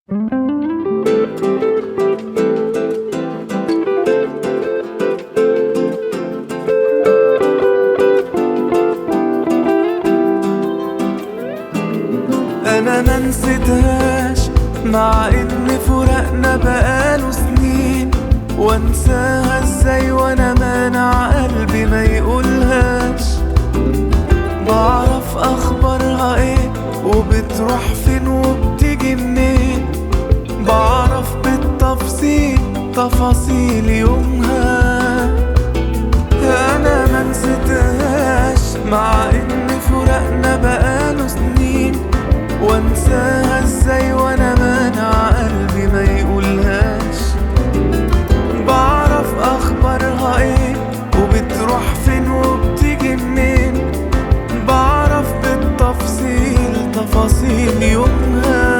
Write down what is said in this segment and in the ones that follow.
انا ما نسيتهاش مع ان فراقنا بقاله سنين وانساها ازاي وانا مانع قلبي ما يقولهاش بعرف اخبارها ايه وبتروح فين وبتيجي منين بعرف بالتفصيل تفاصيل يومها انا ما نسيتهاش مع ان فراقنا بقاله سنين وانساها ازاي وانا مانع قلبي ما يقولهاش بعرف اخبارها ايه وبتروح فين وبتيجي منين بعرف بالتفصيل تفاصيل يومها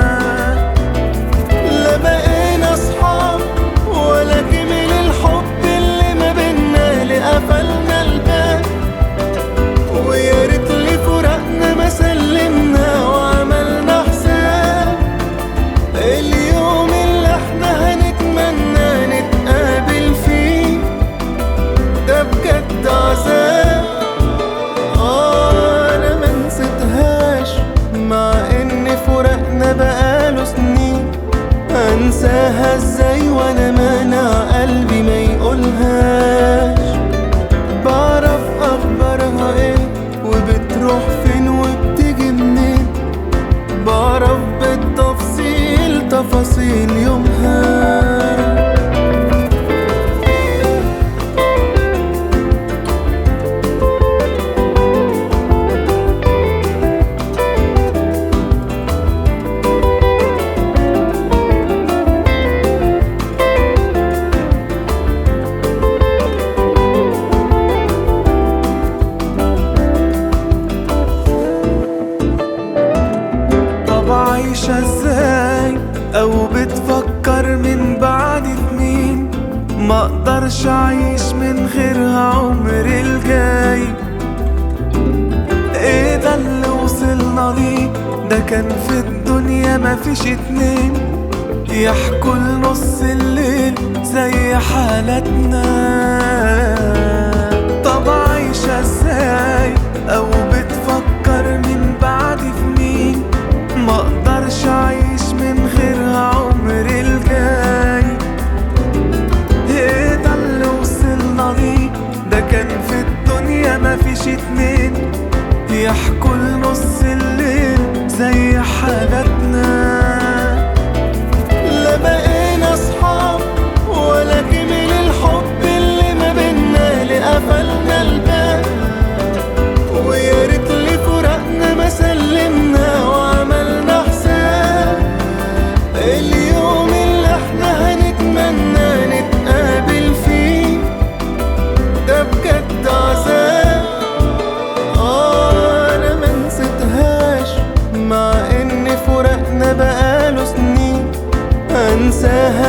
لا بقينا اصحاب ولا كمل الحب اللي ما بينا اللي قفلنا الباب ويا ريت لي فراقنا ما سلمنا وعملنا حساب اليوم اللي احنا هنتمنى نتقابل فيه ده بجد عذاب آه انا ما نسيتهاش مع ان فراقنا بقاله سنين انساها ازاي وانا مانع قلبي ما يقولهاش بعرف اخبارها ايه وبتروح فين وبتيجي منين بعرف بالتفصيل تفاصيل يومها طب عايشة ازاي او بتفكر من بعد مين ما اقدرش اعيش من غيرها عمري الجاي ايه ده اللي وصلنا ليه ده كان في الدنيا مفيش اتنين يحكوا لنص الليل زي حالتنا طب عايشة ازاي او بتفكر من بعد مين ما اقدرش اعيش من غيرها عمري الجاي ايه ده اللي وصلنا ليه ده كان في الدنيا مفيش اتنين يحكوا لنص الليل زي حالتنا لا بقينا اصحاب ولا كمل الحب اللي ما بينا اللي قفلنا الباب ويا ريت لي فراقنا ما سلمنا وعملنا حساب اليوم اللي احنا هنتمنى نتقابل فيه ده بجد عذاب آه انا ما نسيتهاش مع ان فراقنا بقاله سنين انساها